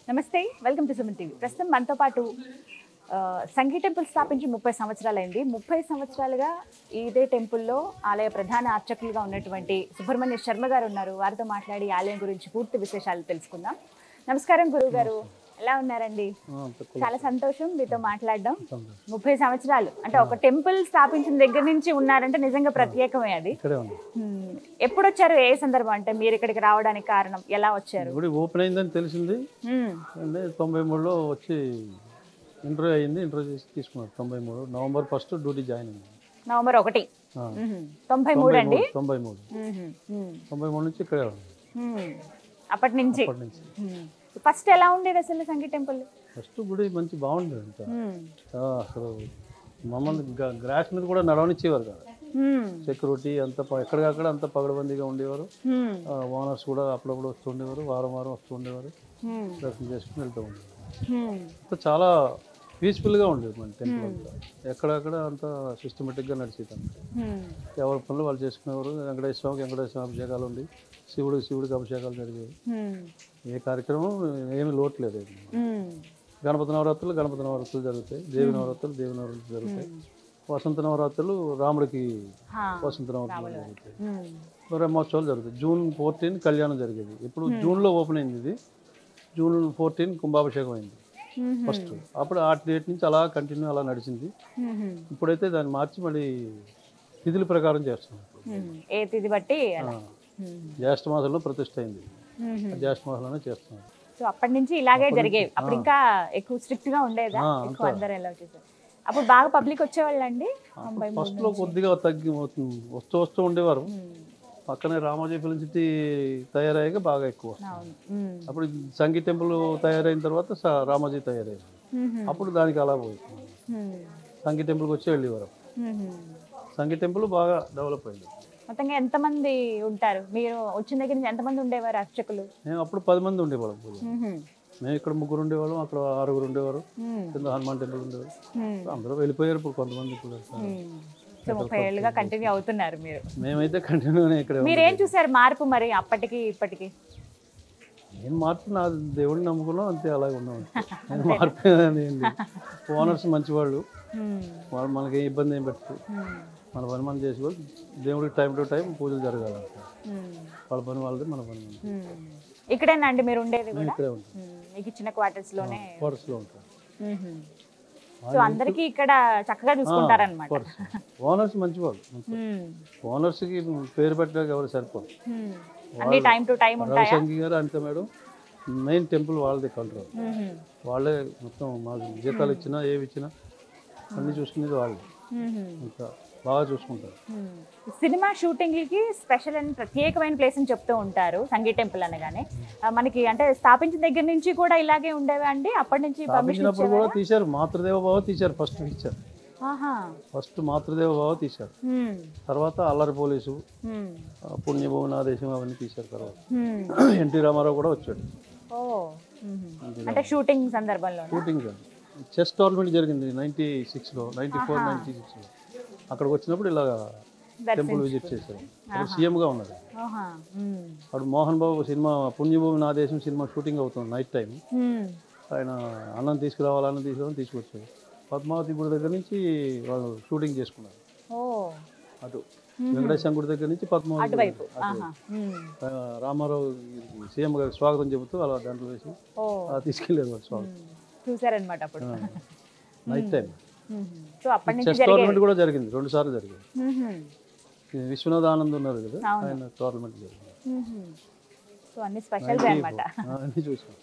నమస్తే welcome to Suman TV ప్రస్తుతం మనతో పాటు ఆ, సంగీ టెంపుల్ స్థాపించి ముప్పై సంవత్సరాలైంది ముప్పై సంవత్సరాలుగా ఇదే టెంపుల్లో ఆలయ ప్రధాన అర్చకులుగా ఉన్నటువంటి సుబ్రహ్మణ్య శర్మ గారు ఉన్నారు వారితో మాట్లాడి ఈ ఆలయం గురించి పూర్తి విశేషాలు తెలుసుకుందాం నమస్కారం గురువు గారు ఎలా ఉన్నారండి చాలా సంతోషం మీతో మాట్లాడడం ముప్పై సంవత్సరాలు అంటే ఒక టెంపుల్ స్థాపించిన దగ్గర నుంచి ఉన్నారంటే నిజంగా ప్రత్యేకమే అది ఇక్కడే ఉంది హ్మ్. ఎప్పుడు వచ్చారు ఏ సందర్భం అంటే మీరు ఇక్కడికి రావడానికి కారణం ఎలా వచ్చారు గుడి ఓపెన్ అయిందని తెలిసింది హ్మ్. అంటే తొంభై మూడులో వచ్చి ఇంటర్వ్యూ అయింది ఇంటర్వ్యూ చేసి తీసుకున్నారు తొంభై మూడు నవంబర్ ఫస్ట్ డ్యూటీ జాయిన్ అయింది నవంబర్ ఒకటి ఆ. మ్మ్. తొంభై మూడు అండి తొంభై మూడు మ్మ్. మ్మ్. తొంభై మూడు నుంచి ఇక్కడే ఉంది మ్మ్. అప్పటి నుంచి అప్పటి నుంచి మ్మ్. ఫస్ట్ ఎలా ఉండేది అసలు సంగీ టెంపుల్ ఫస్ట్ గుడి మంచి బాగుండేది అంత మ్మ్. ఆ, అసలు మమ్మల్ని గ- గ్రాస్ మీద కూడా నడవనిచ్చేవారు కదా మ్మ్. సెక్యూరిటీ అంత ప- ఎక్కడికక్కడ అంత పగడబందీగా ఉండేవారు మ్మ్. ఓనర్స్ కూడా అప్పుడప్పుడు వస్తుండేవారు వారం వారం వస్తుండేవారు మ్మ్. దర్శనం చేసుకుని వెళ్తూ ఉండేవారు మ్మ్. అంతా చాలా పీస్ఫుల్గా ఉండేది మన టెంపుల్ అంతా ఎక్కడక్కడ అంతా సిస్టమేటిక్గా నడిచేది అంతా మ్మ్. ఎవరి పనులు వాళ్ళు చేసుకునేవారు వెంకటేశ్వర స్వామికి వెంకటేశ్వర స్వామి అభిషేకాలు ఉండి శివుడికి శివుడికి అభిషేకాలు జరిగేవి మ్మ్. ఏ కార్యక్రమం ఏమీ లోటు లేదు మ్మ్. గణపతి నవరాత్రులు గణపతి నవరాత్రులు జరుగుతాయి దేవి నవరాత్రులు దేవి నవరాత్రులు జరుగుతాయి వసంత నవరాత్రులు రాముడికి హా. వసంత నవరాత్రులు జరుగుతాయి మ్మ్. బ్రహ్మోత్సవాలు జరుగుతాయి జూన్ ఫోర్టీన్ కళ్యాణం జరిగేది ఇప్పుడు జూన్లో ఓపెన్ అయింది ఇది జూన్ ఫోర్టీన్ కుంభాభిషేకం అయింది మ్మ్. ఫస్ట్ అప్పుడు ఆ డేట్ నుంచి అలా కంటిన్యూ అలా నడిచింది మ్మ్. ఇప్పుడైతే దాన్ని మార్చి మళ్ళీ తిథుల ప్రకారం చేస్తున్నాం మ్మ్. ఏ తిథి బట్టి అలా ఆ, మ్మ్. జ్యేష్ఠ మాసంలో ప్రతిష్ట అయింది మ్మ్. ఆ జ్యేష్ఠ మాసంలోనే చేస్తున్నాం సో అప్పటి నుంచి ఇలాగే జరిగేవి అప్పుడు ఇంకా ఎక్కువ స్ట్రిక్ట్ గా ఉండేదా ఆ, ఎక్కువ అందరూ ఎలా చేశారు అప్పుడు బాగా పబ్లిక్ వచ్చేవాళ్ళండి తొంభై మూడు ఫస్ట్లో కొద్దిగా తగ్గి వస్తూ వస్తూ ఉండేవారు పక్కనే రామోజీ ఫిలిం సిటీ తయారయ్యాక బాగా ఎక్కువ వస్తుంది. అవును మ్మ్. అప్పుడు సంగీ టెంపుల్ తయారైన తర్వాత స- రామోజీ తయారైంది మ్మ్. అప్పుడు దానికి అలా పోయింది మ్మ్. సంగీ టెంపుల్కి వచ్చి వెళ్ళేవారు మ్మ్. సంగీ టెంపుల్ బాగా డెవలప్ అయింది మొత్తంగా ఎంతమంది ఉంటారు మీరు వచ్చిన దగ్గర నుంచి ఎంతమంది ఉండేవారు అర్చకులు మేము అప్పుడు పది మంది ఉండేవాళ్ళం పూజ మ్మ్. మేము ఇక్కడ ముగ్గురు ఉండేవాళ్ళం అక్కడ ఆరుగురు ఉండేవారు మ్మ్. కింద హనుమాన్ టెంపుల్ ఉండేవారు మ్మ్. అందరూ వెళ్ళిపోయారు ఇప్పుడు కొంతమంది ఇప్పుడు వెళ్తున్నారు. మ్మ్. సో ముప్పై ఏళ్ళుగా కంటిన్యూ అవుతున్నారు మీరు మేమైతే కంటిన్యూనే ఇక్కడ మీరేం చూసారు మార్పు మరి అప్పటికి ఇప్పటికి నేను మార్పు నా దేవుడిని నమ్ముకున్నాం అంతే అలాగే ఉన్నాం నేను మార్పు అనేది ఏం లేదు ఓనర్స్ మంచివాళ్ళు మ్మ్. వాళ్ళు మనకి ఏ ఇబ్బంది ఏం పెట్టరు మ్మ్. మన పని మనం చేసుకోవాలి దేవుడికి టైం టు టైం పూజలు జరగాలంట మ్మ్. వాళ్ళ పని వాళ్ళది మన పని మనది. మ్మ్. ఇక్కడేనా అండి మీరు ఉండేది కూడా ఇక్కడే ఉంటాం మ్మ్. మీకు ఇచ్చిన క్వార్టర్స్ లోనే క్వార్టర్స్లో ఉంటాం మ్మ్. సో అందరికి ఇక్కడ చక్కగా చూసుకుంటారనమాట క్వార్టర్స్ ఓనర్స్ మంచివాళ్ళు ఓనర్స్కి పేరు పెట్టడానికి ఎవరు సరిపోదు అన్ని టైం టు టైం ఉంటాయా రవిశంకి గారు అంతే మేడం మెయిన్ టెంపుల్ వాళ్ళది కంట్రోల్ మ్మ్. వాళ్ళే మొత్తం మాకు జీతాలు ఇచ్చినా ఏవి ఇచ్చినా అన్నీ చూసుకునేది వాళ్ళు మ్మ్. ఇంకా బాగా చూసుకుంటారు మ్మ్. సినిమా షూటింగ్లకి స్పెషల్ అండ్ ప్రత్యేకమైన ప్లేస్ అని చెప్తూ ఉంటారు సంగీ టెంపుల్ అనగానే ఆ, మనకి అంటే స్థాపించిన దగ్గర నుంచి కూడా ఇలాగే ఉండేవా అండి అప్పటి నుంచి పర్మిషన్ స్థాపించినప్పుడు కూడా తీశారు మాతృదేవ భావ తీశారు ఫస్ట్ తీశారు ఆహా ఫస్ట్ మాతృదేవ భావ తీశారు మ్మ్. తర్వాత అల్లరి పోలీసు మ్మ్. ఆ, పుణ్యభూమి ఆదేశం అవన్నీ తీశారు తర్వాత మ్మ్. ఎన్టీ రామారావు కూడా వచ్చాడు ఓ మ్మ్. అంటే షూటింగ్ సందర్భంలో షూటింగ్ చెస్ టోర్నమెంట్ జరిగింది నైంటీ సిక్స్లో నైంటీ ఫోర్ నైంటీ సిక్స్లో అక్కడికి వచ్చినప్పుడు ఇలా టెంపుల్ విజిట్ చేశారు అప్పుడు సీఎంగా ఉన్నారు ఆహా మ్మ్. అప్పుడు మోహన్ బాబు cinema Punyabhoomi Naa Desam cinema shooting అవుతుంది నైట్ టైం మ్మ్. ఆయన అన్నం తీసుకురావాలి అన్నం తీసుకురావాలని తీసుకొచ్చారు పద్మావతి గుడి దగ్గర నుంచి వాళ్ళు షూటింగ్ చేసుకున్నారు ఓ అటు వెంకటేశ్వర గుడి దగ్గర నుంచి పద్మావతి గుడి అటువైపు ఆహా మ్మ్. ఆ, రామారావు సీఎం గారికి స్వాగతం చెబుతూ అలా దాంట్లో వేసి ఓ అలా తీసుకెళ్ళారు వాళ్ళు స్వాగతం మ్మ్. చూసారనమాట అప్పుడు నైట్ టైం మ్మ్. సో అప్పటి నుంచి చెస్ టోర్నమెంట్ కూడా జరిగింది రెండు సార్లు జరిగింది మ్మ్. ఈ విశ్వనాథ్ ఆనంద్ ఉన్నారు కదా అవును. ఆయన టోర్నమెంట్ జరిగింది మ్మ్. సో అన్ని స్పెషల్స్ అనమాట ఆ, అన్నీ చూసాం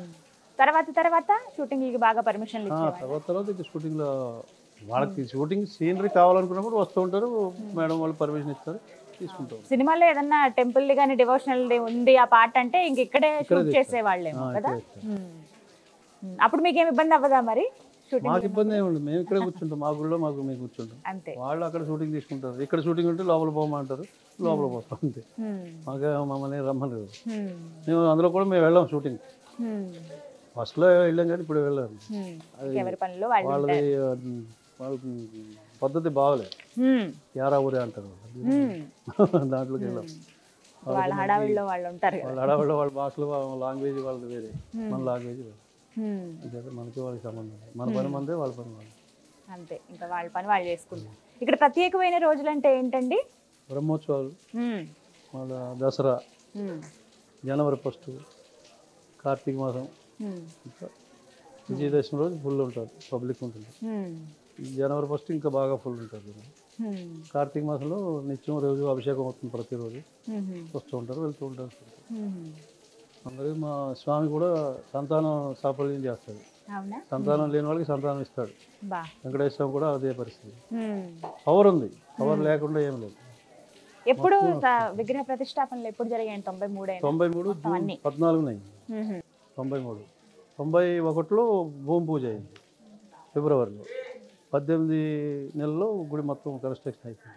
తర్వాత తర్వాత షూటింగ్కి బాగా పర్మిషన్లు ఆ, ఇచ్చేవారు తర్వాత తర్వాత ఇక షూటింగ్లో వాళ్ళకి షూటింగ్ సీనరీ కావాలనుకున్నప్పుడు వస్తూ ఉంటారు మేడం వాళ్ళు పర్మిషన్ ఇస్తారు తీసుకుంటాం సినిమాలో ఏదన్నా టెంపుల్ కానీ డివోషనల్ ఉంది ఆ పాట అంటే ఇంక ఇక్కడే షూట్ చేసేవాళ్ళేమో కదా మ్మ్. మ్మ్. అప్పుడు మీకేం ఇబ్బంది అవ్వదా మరి షూటింగ్ మాకు ఇబ్బంది ఏమి ఉండదు మేము ఇక్కడే కూర్చుంటాం మా గుడిలో మాకు మేము కూర్చుంటాం అంతే వాళ్ళు అక్కడ షూటింగ్ తీసుకుంటారు ఇక్కడ షూటింగ్ ఉంటే లోపల పోమంటారు లోపల పోతాం అంతే మ్మ్. మాకు మమ్మల్ని రమ్మలేదు మ్మ్. మేము అందులో కూడా మేము వెళ్ళాం షూటింగ్ మ్మ్. ఫస్ట్లో వెళ్ళాం కానీ ఇప్పుడు వెళ్ళాము మ్మ్. ఎవరి పనిలో వాళ్ళు వాళ్ళది ఆ, వాళ్ళకి పద్ధతి బాగలేదు మ్మ్. యారా ఊరే అంటారు మ్మ్. దాంట్లోకి వెళ్ళాం వాళ్ళ హడావిడిలో వాళ్ళు ఉంటారు కదా వాళ్ళ హడావిడిలో వాళ్ళ భాషలో వాళ్ళ లాంగ్వేజ్ వాళ్ళది వేరే మన లాంగ్వేజ్ వేరే హ్మ్. అంతే మనకి వాళ్ళకి సంబంధం లేదు. మన పని మందే వాళ్ళ పని వాళ్ళు అంతే ఇంకా వాళ్ళ పని వాళ్ళు చేసుకుంటారు ఇక్కడ ప్రత్యేకమైన రోజులు అంటే ఏంటండి బ్రహ్మోత్సవాలు హ్మ్. మళ్ళా దసరా హ్మ్. జనవరి ఫస్ట్ కార్తీక మాసం హ్మ్. ఇంకా విజయదశమి రోజు ఫుల్ ఉంటుంది పబ్లిక్ ఉంటుంది హ్మ్. ఈ జనవరి ఫస్ట్ ఇంకా బాగా ఫుల్ ఉంటుంది హ్మ్. కార్తీక మాసంలో నిత్యం రోజు అభిషేకం అవుతుంది ప్రతిరోజు హ్మ్. హ్మ్. వస్తూ ఉంటారు వెళ్తూ ఉంటారు హ్మ్. అందరూ మా స్వామి కూడా సంతానం సాఫల్యం చేస్తాడు అవునా సంతానం లేని వాళ్ళకి సంతానం ఇస్తాడు బా వెంకటేశ్వరం కూడా అదే పరిస్థితి హ్మ్. పవర్ ఉంది పవర్ లేకుండా ఏం లేదు ఎప్పుడు స- విగ్రహ ప్రతిష్టాపనలు ఎప్పుడు జరిగాయి తొంభై మూడైనా తొంభై మూడు జూన్ పద్నాలుగున అయింది తొంభై మూడు తొంభై ఒకటిలో భూమి పూజ అయింది ఫిబ్రవరిలో పద్దెనిమిది నెలల్లో గుడి మొత్తం కన్స్ట్రక్షన్ అయిపోయింది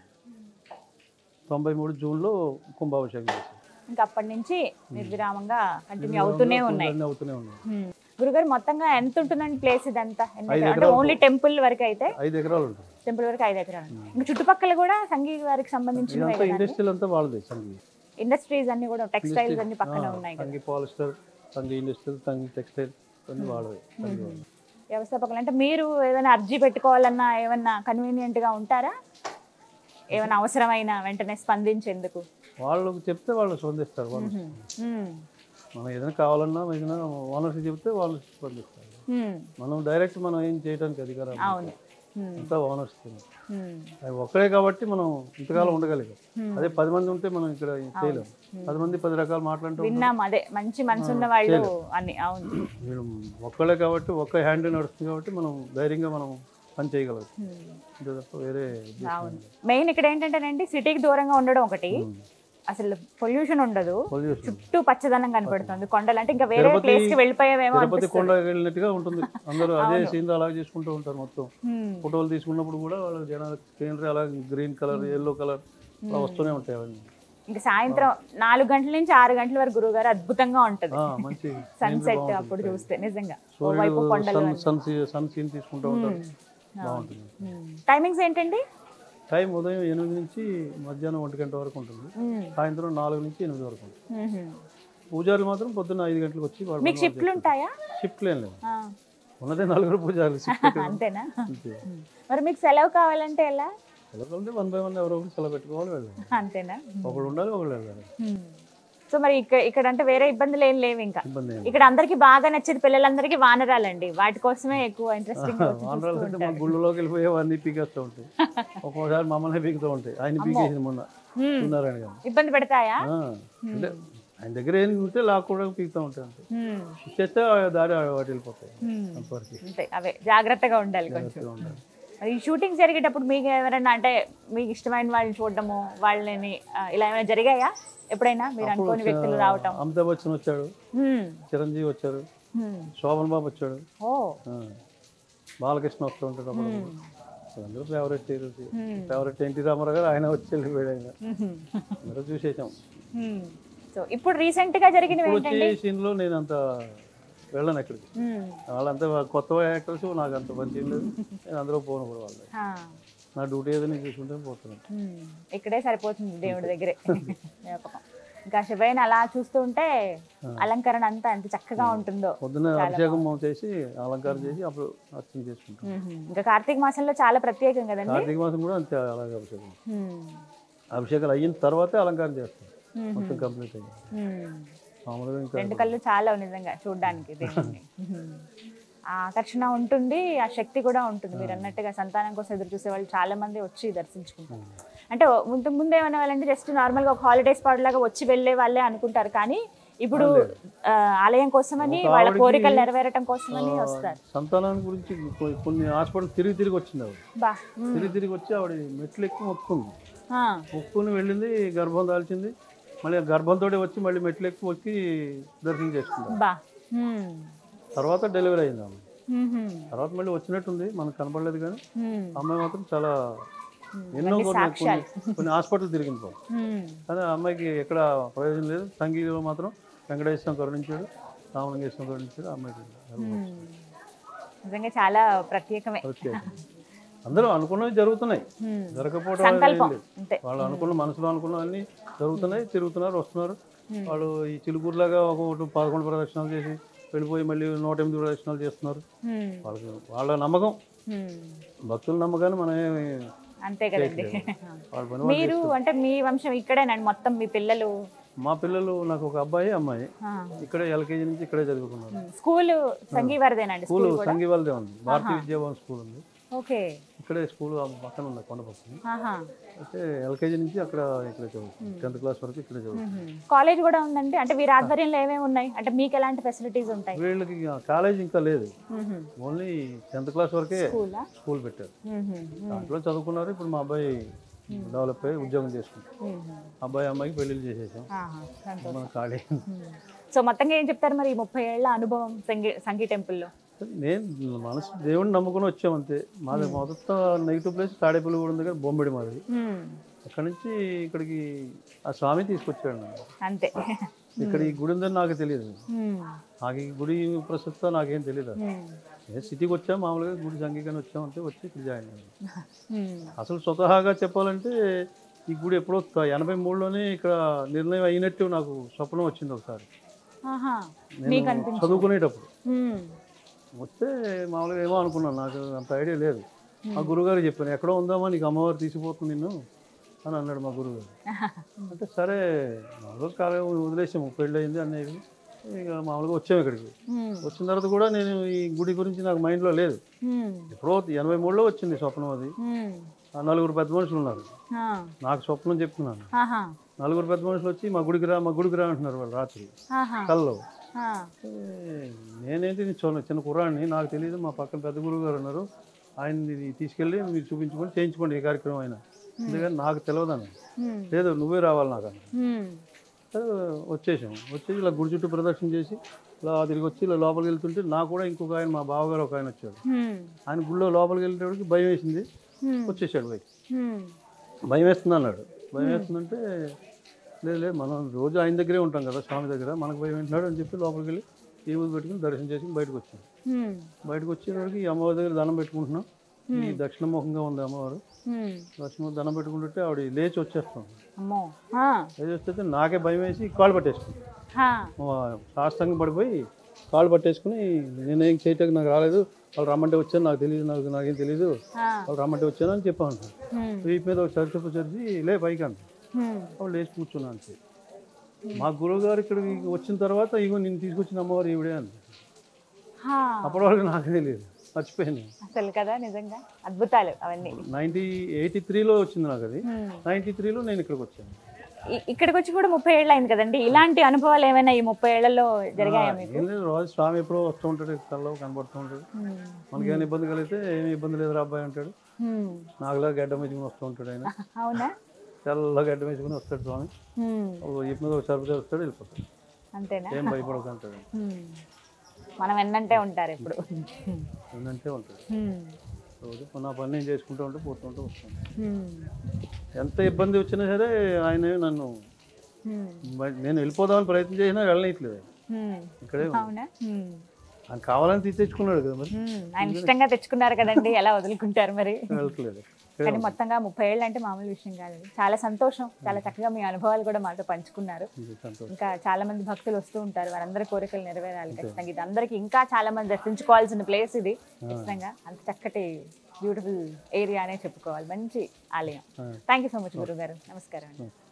తొంభై మూడు జూన్లో కుంభాభిషేకం చేశారు ఇంకా అప్పటి నుంచి నిర్విరామంగా కంటిన్యూ అవుతూనే ఉన్నాయి అన్నీ అవుతూనే ఉన్నాయి హ్మ్. గురుగారు మొత్తంగా ఎంత ఉంటుందండి ప్లేస్ ఇదంతా ఎన్ని ఐదు ఎకరాలు? అంటే ఓన్లీ టెంపుల్ వరకు అయితే ఐదు ఎకరాలు ఉంటుంది టెంపుల్ వరకు ఐదు ఎకరాలు ఇంకా చుట్టుపక్కల కూడా సంగీత వారికి సంబంధించినవే ఇదంతా కదా ఇండస్ట్రియల్ అంతా వాళ్ళది సంఘి ఇండస్ట్రీస్ అన్ని కూడా టెక్స్టైల్స్ అన్ని పక్కన ఉన్నాయి కదా Sanghi polyester Sanghi industrial Sanghi textile అన్నీ వాళ్ళవి సంఘి వాళ్ళవి. వ్యవస్థాపకులు అంటే మీరు ఏదైనా అర్జీ పెట్టుకోవాలన్నా ఏమన్నా కన్వీనియంట్ గా ఉంటారా ఏమైనా అవసరమైన వెంటనే స్పందించేందుకు వాళ్ళకు చెప్తే వాళ్ళు స్పందిస్తారు వాళ్ళు హ్మ్. మనం ఏదైనా కావాలన్నా ఏదైనా ఓనర్కి చెప్తే వాళ్ళు స్పందిస్తారు హ్మ్. మనం డైరెక్ట్ మనం ఏం చేయడానికి అధికారం లేదు. అవును హ్మ్. అంతా ఓనర్స్ హ్మ్. అవి ఒక్కడే కాబట్టి మనం ఇంతకాలం ఉండగలిగాం Hmm. అదే పది మంది ఉంటే మనం ఇక్కడ చేయలేం పది మంది పది రకాలు మాట్లాడుతూ విన్నాం అదే మంచి మనసున్న వాళ్ళు అన్ని అవును వీళ్ళు ఒక్కడే కాబట్టి ఒక్క హ్యాండ్ నడుస్తుంది కాబట్టి మనం ధైర్యంగా మనం పని చేయగలం హ్మ్. అంతే తప్ప వేరే ఉద్దేశం అవును మెయిన్ ఇక్కడ ఏంటంటేనండి సిటీకి దూరంగా ఉండడం ఒకటి అసలు పొల్యూషన్ ఉండదు పొల్యూషన్ చుట్టూ పచ్చదనం కనపడుతుంది కొండలు అంటే ఇంకా వేరే తిరుపతి- ప్లేస్ కి వెళ్ళిపోయావేమో తిరుపతి కొండ వెళ్ళినట్టుగా ఉంటుంది అందరూ అదే సీన్ అలా చేసుకుంటూ ఉంటారు మొత్తం హ్మ్. ఫోటోలు తీసుకున్నప్పుడు కూడా వాళ్ళ జనాలు కేంద్ర అలా గ్రీన్ కలర్ ఎల్లో కలర్ అలా వస్తూనే ఉంటాయి అవన్నీ ఇంకా సాయంత్రం నాలుగు గంటల నుంచి ఆరు గంటల వరకు గురువు గారు అద్భుతంగా ఉంటది ఆ, మంచి సన్సెట్ అప్పుడు చూస్తే నిజంగా ఓవైపు కొండలు సన్ సన్ సీ- సన్ సీన్ తీసుకుంటూ ఉంటారు బాగుంటుంది టైమింగ్స్ ఏంటండి టైం ఉదయం ఎనిమిది నుంచి మధ్యాహ్నం ఒంటి గంట వరకు ఉంటుంది మ్మ్. సాయంత్రం నాలుగు నుంచి ఎనిమిది వరకు ఉంటుంది మ్మ్. పూజారులు మాత్రం పొద్దున్న ఐదు గంటలకు వచ్చి వాళ్ళు మీకు షిఫ్ట్లు ఉంటాయా షిఫ్ట్లు ఏం లేవు ఆ, ఉన్నదే నలుగురు పూజారులు షిఫ్ట్ అంతేనా అంతే మ్మ్. మరి మీకు సెలవు కావాలంటే ఎలా సెలవులు వన్ బై వన్ ఎవరో ఒకరు సెలవు పెట్టుకోవాలి వెళ్ళాలి అంతేనా ఒకళ్ళు ఉండాలి ఒకళ్ళు వెళ్ళాలి మ్మ్. సో మరి ఇక్కడ ఇక్కడ అంటే వేరే ఇబ్బందులు ఏం లేవు ఇంకా ఇబ్బంది ఏం ఇక్కడ అందరికి బాగా నచ్చేది పిల్లలందరికీ వానరాలండి వాటి కోసమే ఎక్కువ ఇంట్రెస్టింగ్ వానరాలు అంటే మా గుళ్ళలోకి వెళ్ళిపోయే అన్ని పీకేస్తూ ఉంటాయి ఒక్కొక్కసారి మమ్మల్ని పీకుతూ ఉంటాయి ఆయన పీకేసింది మొన్న ఉన్నారాయణ గారు ఇబ్బంది పెడతాయా ఆ, అంటే ఆయన దగ్గర ఏం ఉంటే లాక్కోవడానికి పీకుతూ ఉంటాయి అంతే మ్మ్. ఇచ్చేస్తే ఆ దారి వాటి వెళ్ళిపోతాయి మ్మ్. అంతవరకు అంతే అవే జాగ్రత్తగా ఉండాలి కొంచెం ఉండాలి మరి ఈ షూటింగ్ జరిగేటప్పుడు మీకు ఎవరైనా అంటే మీకు ఇష్టమైన వాళ్ళని చూడడము వాళ్ళని ఆ, ఇలా ఏమైనా జరిగాయా ఎప్పుడైనా మీరు అనుకోని వ్యక్తులు రావటం అమితాబ్ బచ్చన్ వచ్చాడు హ్మ్. చిరంజీవి వచ్చారు హ్మ్. శోభన్ బాబు వచ్చాడు ఓ ఆ, బాలకృష్ణ వస్తూ ఉంటాడు అప్పుడు అందరూ favourite heroes favourite NT Rama Rao గారు ఆయన వచ్చి వెళ్ళిపోయాడు ఆయన హ్మ్. అందరూ చూసేసాం హ్మ్. సో ఇప్పుడు రీసెంట్ గా జరిగినవి ఇప్పుడు ఏంటండి వచ్చే సీన్లో నేను అంత వెళ్ళను ఎక్కడికి హ్మ్. వాళ్ళంతా కొత్త యాక్టర్స్ నాకు అంత పరిచయం లేదు నేను అందరూ పోను కూడా వాళ్ళు ఆ. నా డ్యూటీ ఏదైనా చూసుకుంటే పోతున్నాను హ్మ్. ఇక్కడే సరిపోతుంది దేవుడి దగ్గరే జ్ఞాపకం. ఇంకా శివయ్యని అలా చూస్తూ ఉంటే అలంకరణ అంతా ఎంత చక్కగా ఉంటుందో పొద్దున్న అభిషేకం చేసి అలంకారం చేసి అప్పుడు అర్చన చేసుకుంటాం హ్మ్. ఇంకా కార్తీక మాసంలో చాలా ప్రత్యేకం కదండి కార్తీక మాసం కూడా అంతే అలాగే అభిషేకం హ్మ్. అభిషేకాలు అయిన తర్వాతే అలంకారం చేస్తాం మ్మ్. మొత్తం కంప్లీట్ అయ్యింది హ్మ్. మామూలుగా ఇంకా రెండు కళ్ళు చాలా నిజంగా చూడడానికి దేవుణ్ణి ఆ ఆకర్షణ ఉంటుంది ఆ శక్తి కూడా ఉంటుంది మీరు అన్నట్టుగా సంతానం కోసం ఎదురు చూసే వాళ్ళు చాలా మంది వచ్చి దర్శించుకుంటారు అంటే ముందు ముందు ఏమన్నా వాళ్ళంటే జస్ట్ నార్మల్గా ఒక హాలిడే స్పాట్ లాగా వచ్చి వెళ్ళే వాళ్ళే అనుకుంటారు కానీ ఇప్పుడు ఆ, ఆలయం కోసమని ఒక వాళ్ళ ఆవిడకి, కోరికలు నెరవేరటం కోసమని వస్తారు సంతానం గురించి కొ- కొన్ని హాస్పిటల్ తిరిగి తిరిగి వచ్చింది ఆవిడ బా ఉమ్. తిరిగి తిరిగి వచ్చి ఆవిడ మెట్లు ఎక్కువ మొక్కుకుంది ఆ, మొక్కుని వెళ్ళింది గర్భం దాల్చింది మళ్ళీ ఆ గర్భంతో వచ్చి మళ్ళీ మెట్లు ఎక్కువ వచ్చి దర్శనం చేసుకుంటాం బా ఉమ్. తర్వాత డెలివరీ అయింది ఆమె ఉమ్హు. తర్వాత మళ్ళీ వచ్చినట్టుంది మనకు కనపడలేదు కానీ ఉమ్. అమ్మాయి మాత్రం చాలా ఎన్నో కొన్ని కొన్ని కొన్ని హాస్పిటల్ తిరిగింది పాపం. ఉమ్. కానీ ఆ అమ్మాయికి ఎక్కడ ప్రయోజనం లేదు సంగీతంలో మాత్రం వెంకటేశ్వరం కరుణించాడు రామలింగేశ్వరం కరుణించాడు ఆ అమ్మాయికి ఉమ్. నిజంగా చాలా ప్రత్యేకమే ఓకే అందరూ అనుకున్నవి జరుగుతున్నాయి హ్మ్. జరగకపోవడం అనేది ఏం సంకల్పం లేదు. అంతే వాళ్ళు అనుకున్న మనసులో అనుకున్నవన్నీ జరుగుతున్నాయి తిరుగుతున్నారు వస్తున్నారు వాళ్ళు ఈ చిలుకూరులాగా ఒక పదకొండు ప్రదక్షిణాలు చేసి వెళ్ళిపోయి మళ్ళీ నూట ఎనిమిది ప్రదక్షిణాలు చేస్తున్నారు హ్మ్. వాళ్ళకి వాళ్ళ నమ్మకం హ్మ్. భక్తుల నమ్మకాన్ని మనం ఏమి అంతే కదండి వాళ్ళ పని వాళ్ళు మీరు అంటే మీ వంశం ఇక్కడేనండి మొత్తం మీ పిల్లలు మా పిల్లలు నాకు ఒక అబ్బాయి అమ్మాయి ఆ. ఇక్కడే ఎల్కేజీ నుంచి ఇక్కడే చదువుకున్నారు హ్మ్. స్కూల్ సంగీవారిదేనండి స్కూల్ స్కూల్ కూడా సంగీవాల్దే ఉంది భారతీయ విద్యాభవన్ స్కూల్ ఉంది ఓకే ఇక్కడే స్కూల్ ఆ పక్కన ఉంది కొండ పక్కన ఆహా అయితే ఎల్కేజీ నుంచి అక్కడ ఇక్కడే చదువుతుంది టెన్త్ క్లాస్ వరకు ఇక్కడే చదువుతుంది మ్మ్. కాలేజ్ కూడా ఉందండి అంటే వీరి ఆధ్వర్యంలో ఏమేమి ఉన్నాయి అంటే మీకు ఎలాంటి ఫెసిలిటీస్ ఉంటాయి వీళ్ళకి కాలేజ్ ఇంకా లేదు మ్మ్. ఓన్లీ టెన్త్ క్లాస్ వరకే స్కూలా స్కూల్ పెట్టారు మ్మ్. దాంట్లో చదువుకున్నారు ఇప్పుడు మా అబ్బాయి డెవలప్ అయ్యి ఉద్యోగం చేసుకుంటారు మ్మ్. అబ్బాయి అమ్మాయికి పెళ్లిళ్ళు చేసేసాం ఆహా, సంతోషం. మన ఖాళీ మ్మ్. సో మొత్తంగా ఏం చెప్తారు మరి ఈ ముప్పై ఏళ్ల అనుభవం సంగీ సంగీ టెంపుల్లో నేను మనసు దేవుడిని నమ్ముకుని వచ్చాం అంతే మాది మొదట నెగిటివ్ ప్లేస్ తాడేపల్లి కూడా దగ్గర బొమ్మిడి మాది మ్మ్. అక్కడి నుంచి ఇక్కడికి ఆ స్వామి తీసుకొచ్చాడు నన్ను అంతే ఇక్కడ ఈ గుడి ఉందని నాకు తెలియదు మ్మ్. నాకు ఈ గుడి ప్రస్తుతం నాకేం తెలియదు మ్మ్. నేను సిటీకి వచ్చాం మామూలుగా గుడి సంగీకని వచ్చామంటే వచ్చి ఇక్కడ జాయిన్ అయ్యాను మ్మ్. అసలు స్వతహాగా చెప్పాలంటే ఈ గుడి ఎప్పుడో త- ఎనభై మూడులోనే ఇక్కడ నిర్ణయం అయినట్టు నాకు స్వప్నం వచ్చింది ఒకసారి ఆహా మీకు నేను అనిపించింది చదువుకునేటప్పుడు మ్మ్. వస్తే మామూలుగా ఏమో అనుకున్నాను నాకు అంత ఐడియా లేదు మా గురుగారు చెప్పాను ఎక్కడో ఉందామా నీకు అమ్మవారు తీసిపోతుంది నిన్ను అని అన్నాడు మా గురుగారు అంటే సరే మామూలుగా కాలం వదిలేసాము పెళ్ళి అయింది అనేది ఇక మామూలుగా వచ్చాము ఇక్కడికి మ్మ్. వచ్చిన తర్వాత కూడా నేను ఈ గుడి గురించి నాకు మైండ్లో లేదు మ్మ్. ఎప్పుడో ఎనభై మూడులో వచ్చింది స్వప్నం అది మ్మ్. ఆ నలుగురు పెద్ద మనుషులు ఉన్నారు ఆ. నాకు స్వప్నం చెప్తున్నాను ఆహా నలుగురు పెద్ద మనుషులు వచ్చి మా గుడికి రా మా గుడికి రా అంటున్నారు వాళ్ళు రాత్రి ఆహా కల్లో ఆ. ఏ, నేనేంటి నేను చిన్న చిన్న కుర్రాడిని నాకు తెలియదు మా పక్కన పెద్ద గురువు గారు ఉన్నారు ఆయన్ని తీసుకెళ్ళి మీరు చూపించుకొని చేయించుకోండి ఈ కార్యక్రమం అయినా ఎందుకంటే నాకు తెలియదని మ్మ్. లేదు నువ్వే రావాలి నాకు అన్న మ్మ్. సరే, వచ్చేసాం వచ్చేసి ఇలా గుడి చుట్టూ ప్రదర్శన చేసి ఇలా తిరిగి వచ్చి ఇలా లోపలికి వెళ్తుంటే నాకు కూడా ఇంకొక ఆయన మా బావగారు ఒక ఆయన వచ్చాడు మ్మ్. ఆయన గుడిలో లోపలికి వెళ్ళేటప్పటికి భయం వేసింది మ్మ్. వచ్చేసాడు బయట మ్మ్. భయం వేస్తుంది అన్నాడు భయం వేస్తుందంటే లేదు లేదు మనం రోజు ఆయన దగ్గరే ఉంటాం కదా స్వామి దగ్గర మనకు భయం ఏంటున్నాడు అని చెప్పి లోపలికి వెళ్ళి ఈ ముందు పెట్టుకుని దర్శనం చేసుకుని బయటకు వచ్చాం మ్మ్. బయటకు వచ్చేటప్పటికి ఈ అమ్మవారి దగ్గర దండం పెట్టుకుంటున్నాం ఈ దక్షిణముఖంగా ఉంది అమ్మవారు మ్మ్. దక్షిణ దండం పెట్టుకుంటుంటే ఆవిడ లేచి వచ్చేస్తాం అమ్మో ఆ. లేచి వచ్చేస్తే నాకే భయం వేసి కాళ్ళు పట్టేసుకుంది హా. సాష్టంగా పడిపోయి కాళ్ళు పట్టేసుకుని నేనేం చేయటం నాకు రాలేదు వాళ్ళు రమ్మంటే వచ్చాను నాకు తెలియదు నాకు నాకేం తెలియదు ఆ. వాళ్ళు రమ్మంటే వచ్చాను అని చెప్పాను మ్మ్. వీపు మీద ఒక చరిచప్పు చరిచి లే పైకి అంత మ్మ్. అప్పుడు లేచి కూర్చున్నాను అంతే మా గురువు గారు ఇక్కడికి వచ్చిన తర్వాత ఇగో నేను తీసుకొచ్చిన అమ్మవారు ఈవిడే అని హా. అప్పటి వరకు నాకు తెలియదు మర్చిపోయాను అసలు కదా నిజంగా అద్భుతాలు అవన్నీ నైన్టీ ఎయిటీ త్రీలో వచ్చింది నాకు అది మ్మ్. నైన్టీ త్రీలో నేను ఇక్కడికి వచ్చాను ఇ- ఇక్కడికి వచ్చి కూడా ముప్పై ఏళ్ళు అయింది కదండి ఇలాంటి అనుభవాలు ఏమైనా ఈ ముప్పై ఏళ్లలో జరిగాయా మీకు ఏం లేదు రోజు స్వామి ఎప్పుడో వస్తూ ఉంటాడు కల్లో కనబడుతూ ఉంటాడు మ్మ్. మనకేమైనా ఇబ్బంది కలిగితే ఏమి ఇబ్బంది లేదు రా అబ్బాయి అంటాడు మ్మ్. నాకులా గడ్డ వేసుకుని వస్తూ ఉంటాడు ఆయన అవునా తెల్ల గడ్డ వేసుకుని వస్తాడు స్వామి మ్మ్. ఓ ఇప్పు మీద ఒక సరుపు వస్తాడు వెళ్ళిపోతాడు అంతేనా ఏం భయపడక అంటాడు మ్మ్. మనం ఎన్నంటే ఉంటారు ఇప్పుడు ఏంటంటే ఉంటాడు మ్మ్. రోజు నా పని నేను చేసుకుంటూ ఉంటే పోతుంటూ వస్తాను మ్మ్. ఎంత ఇబ్బంది వచ్చినా సరే ఆయన నన్ను మ్మ్. బయ- నేను వెళ్ళిపోదామని ప్రయత్నం చేసినా వెళ్ళనీయట్లేదు మ్మ్. ఇక్కడే ఉంది. అవునా మ్మ్. ఆయన కావాలని తీసేసుకున్నాడు కదా మరి మ్మ్. ఆయన ఇష్టంగా తెచ్చుకున్నారు కదండి ఎలా వదులుకుంటారు మరి వెళ్ళట్లేదు కానీ మొత్తంగా ముప్పై ఏళ్ళు అంటే మామూలు విషయం కాదండి చాలా సంతోషం చాలా చక్కగా మీ అనుభవాలు కూడా మాతో పంచుకున్నారు ఇది సంతోషం ఇంకా చాలా మంది భక్తులు వస్తూ ఉంటారు వారందరి కోరికలు నెరవేరాలి ఖచ్చితంగా ఇది అందరికి ఇంకా చాలా మంది దర్శించుకోవాల్సిన ప్లేస్ ఇది ఖచ్చితంగా అంత చక్కటి బ్యూటిఫుల్ ఏరియా అనే చెప్పుకోవాలి మంచి ఆలయం థ్యాంక్ యూ సో మచ్ గురువు గారు నమస్కారం అండి